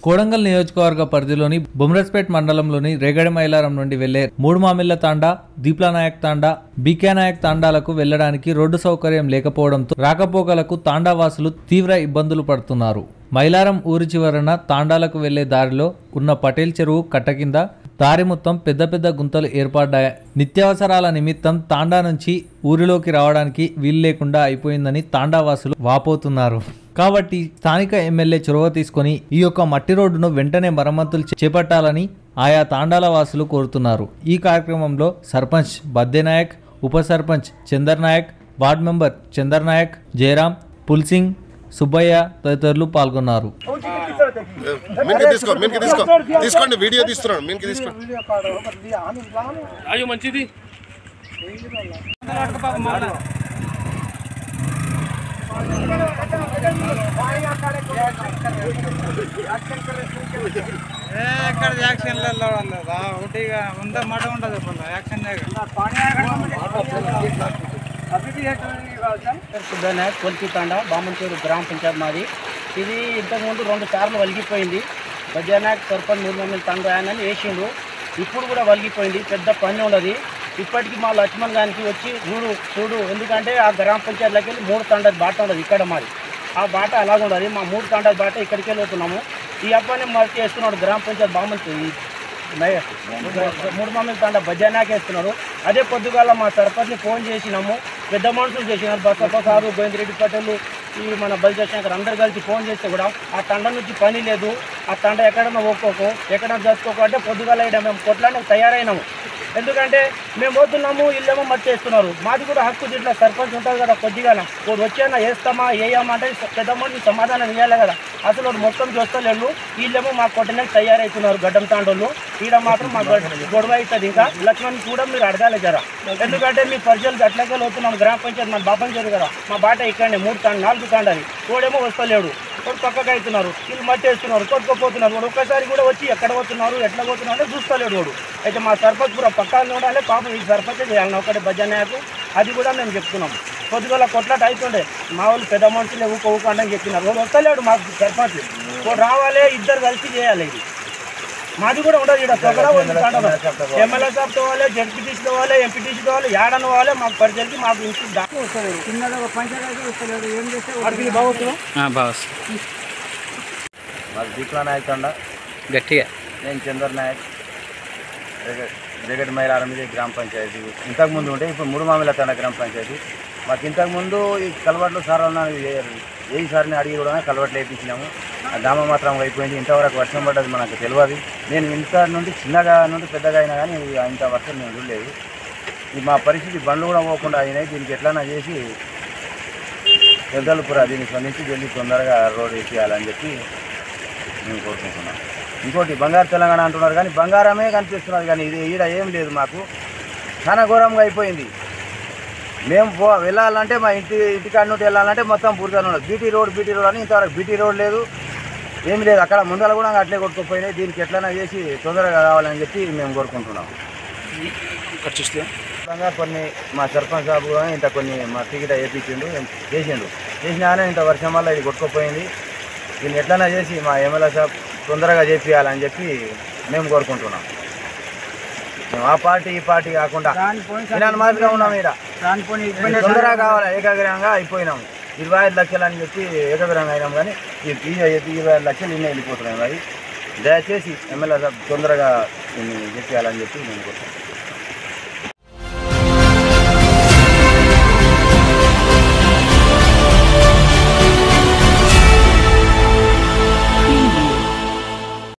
కోడంగల్ నియోజకవర్గ పరిధిలోని బొమ్రస్పేట్ మండలంలోని రేగడి మైలారం నుండి వెళ్లే మూడు మామిళ్ల తాండా దీప్లా నాయక్ తాండా బీకే నాయక్ తాండాలకు వెళ్లడానికి రోడ్డు సౌకర్యం లేకపోవడంతో రాకపోకలకు తాండావాసులు తీవ్ర ఇబ్బందులు పడుతున్నారు మైలారం ఊరి చివరన తాండాలకు వెళ్లే దారిలో ఉన్న పటేల్ చెరువు కట్ట కింద దారి మొత్తం పెద్ద పెద్ద గుంతలు ఏర్పడ్డాయి నిత్యావసరాల నిమిత్తం తాండా నుంచి ఊరిలోకి రావడానికి వీలు లేకుండా అయిపోయిందని తాండావాసులు వాపోతున్నారు కాబట్టి స్థానిక ఎమ్మెల్యే చొరవ తీసుకొని ఈ యొక్క మట్టి రోడ్డును వెంటనే మరమ్మతులు చేపట్టాలని ఆయా తాండాల వాసులు కోరుతున్నారు ఈ కార్యక్రమంలో సర్పంచ్ బద్దే నాయక్ ఉప సర్పంచ్ చందర్ నాయక్ వార్డ్ మెంబర్ చందర్ నాయక్ జయరాం పుల్సింగ్ సుబ్బయ్య తదితరులు పాల్గొన్నారు మీనికి తీసుకో మీనికి తీసుకో తీసుకోండి వీడియో తీస్తున్నాను మీనికి తీసుకోండి అయ్యో మంచిది ఎక్కడ యాక్షన్లలో వాళ్ళదా ఒకటిగా ఉందా మాట ఉండదు వాళ్ళ యాక్షన్ సుబ్బనాయక్ కొల్కి తాండ బామంతూరు గ్రామ పంచాయత్ మాది ఇది ఇంతకుముందు రెండు సార్లు వలిగిపోయింది బజానాయక్ సర్పంచ్ మూడు మంది తండ్రి ఆయన వేసిండు ఇప్పుడు కూడా వలిగిపోయింది పెద్ద పని ఉండదు ఇప్పటికి మా లక్ష్మణ్ గారికి వచ్చి చూడు చూడు ఎందుకంటే ఆ గ్రామ పంచాయతీలోకి వెళ్ళి మూడు తండది బాట ఉండదు ఇక్కడ మాది ఆ బాట అలాగ ఉండదు మా మూడు తండది బాట ఇక్కడికి వెళ్ళి పోతున్నాము ఈ అబ్బాయిని మర్చి వేస్తున్నాడు గ్రామ పంచాయత్ బామంతూరు నయ- మూడు మమ్మల్ని తండ భజనాకి వేస్తున్నారు అదే పొద్దుగాల మా సర్పంచ్ని ఫోన్ చేసినాము పెద్ద మనుషులు చేసినారు బసప్ప సారు గోవిందరెడ్డి పటేల్ ఈ మన బలిజశంకర్ అందరు కలిసి ఫోన్ చేస్తే కూడా ఆ తండ నుంచి పని లేదు ఆ తండ ఎక్కడన్నా ఒక్కోకో ఎక్కడన్నా చదువుకోకో అంటే పొద్దుగాల ఇక్కడ మేము కొట్లానికి తయారైనాము ఎందుకంటే మేము పోతున్నాము ఇల్లేమో మట్టి వేస్తున్నారు మాది కూడా హక్కు దీంట్లో సర్పంచ్ ఉంటుంది కదా కొద్దిగా వాడు వచ్చేనా వేస్తామా వేయమా అంటే పెద్ద మనిషి సమాధానం ఇవ్వాలి కదా అసలు వాడు మొత్తం చూస్తలేళ్ళు వీళ్ళేమో మా కొట్టడానికి తయారవుతున్నారు గడ్డం తాండోళ్ళు ఈడ మాత్రం మా గొడవ- గొడవ అవుతుంది ఇంకా లక్ష్మణ్ కూడా మీరు అడగాలి జరా ఎందుకంటే మీ పరిచయాలు అట్లాగే అవుతున్నాం గ్రామ పంచాయతీ మన బాపం చేరు కదా మా బాట ఇక్కడనే మూడు తాండ నాలుగు తాండని వాడేమో వస్తలేడు వాడు పక్కకు అవుతున్నారు వీళ్ళు మట్టి వేస్తున్నారు కొట్టుకుపోతున్నారు వాడు ఒక్కసారి కూడా వచ్చి ఎక్కడ పోతున్నారు ఎట్లా పోతున్నారు అంటే చూస్తలేడు వాడు అయితే మా సర్పంచ్ కూడా పక్కన ఉండాలి పాపం ఈ సర్పంచ్ చేయాలి ఒకటి భజనాయకు అది కూడా మేము చెప్తున్నాం పొద్దుగల కొట్లాట అవుతుండే మా వాళ్ళు పెద్ద మనుషులే ఊక ఊక అని చెప్పినారు వాడు వస్తలేడు మాకు సర్పంచ్ వాడు రావాలి ఇద్దరు కలిసి చేయాలి ఇది మాది కూడా ఉండదు ఇక్కడ తొగడ ఎమ్మెల్యే సాబ్ పోవాలి జడ్పీటీసీ పోవాలి ఎంపీటీసీ పోవాలి ఏడని పోవాలి మాకు పరిచయకి మాకు ఇంటికి దా- చిన్నది ఒక పంచాయతీ వస్తలేదు ఏం చేస్తే వాడికి ఇది బాగుంటుందా బాస్ మాది దీప్లా నాయక్ తండ గట్టిగా నేను చందర్ నాయక్ జగ- జగడ్ మైలారం ఇది గ్రామ పంచాయతీ ఇంతకుముందు ఉంటే ఇప్పుడు మూడు మామిల తండ గ్రామ పంచాయతీ మాకు ఇంతకుముందు ఈ కలవట్లు సార్ ఏ సార్ని అడిగి కూడా కలవట్లు వేయించినాము ఆ దామ మాత్రం అయిపోయింది ఇంతవరకు వర్షం పడ్డది మనకు తెలియదు నేను ఇంత నుండి చిన్నగా నుండి పెద్దగా అయినా కానీ ఇది ఇంత వర్షం నేను చూడలేదు ఇది మా పరిస్థితి బండ్లు కూడా పోకుండా అయినాయి దీనికి ఎట్లన్నా చేసి పెద్దలపుర దీన్ని స్పందించి వెళ్ళి తొందరగా రోడ్ వేసేయాలని చెప్పి మేము కోరుకుంటున్నాం ఇంకోటి బంగారు తెలంగాణ అంటున్నారు కానీ బంగారమే కనిపిస్తున్నది కానీ ఇది ఈడ ఏం లేదు మాకు చాలా ఘోరంగా అయిపోయింది మేము పో వెళ్ళాలంటే మా ఇంటి ఇంటికాడ నుండి వెళ్ళాలంటే మొత్తం బురదలు ఉన్నది బీటీ రోడ్ బీటీ రోడ్ అని ఇంతవరకు బీటీ రోడ్ లేదు ఏం లేదు అక్కడ ముందర కూడా అట్లే కొట్టుకుపోయినాయి దీనికి ఎట్లైనా చేసి తొందరగా కావాలని చెప్పి మేము కోరుకుంటున్నాం విధంగా కొన్ని మా సర్పంచ్ సాబు కూడా ఇంత కొన్ని మా టికెట్ వేయించిండు చేసిండు చేసినా కానీ ఇంత వర్షం వల్ల ఇది కొట్టుకుపోయింది దీన్ని ఎట్లైనా చేసి మా ఎమ్మెల్యే సాబ్ తొందరగా చేపియాలని చెప్పి మేము కోరుకుంటున్నాం మేము ఆ పార్టీ ఈ పార్టీ కాకుండా మాదిరిగా ఉన్నాం ఇక్కడ దానిపోయి ఇది తొందరగా కావాలి ఏకాగ్రంగా అయిపోయినాం ఇరవై ఐదు లక్షలు అని చెప్పి ఏకాగ్రంగా అయినాం కానీ ఈ ఈ ఇరవై ఐదు లక్షలు ఇన్ని వెళ్ళిపోతున్నాయి మరి దయచేసి ఎమ్మెల్యే సాబ్ తొందరగా దీన్ని చెప్పాలని చెప్పి నేను కోరుకుంటున్నాను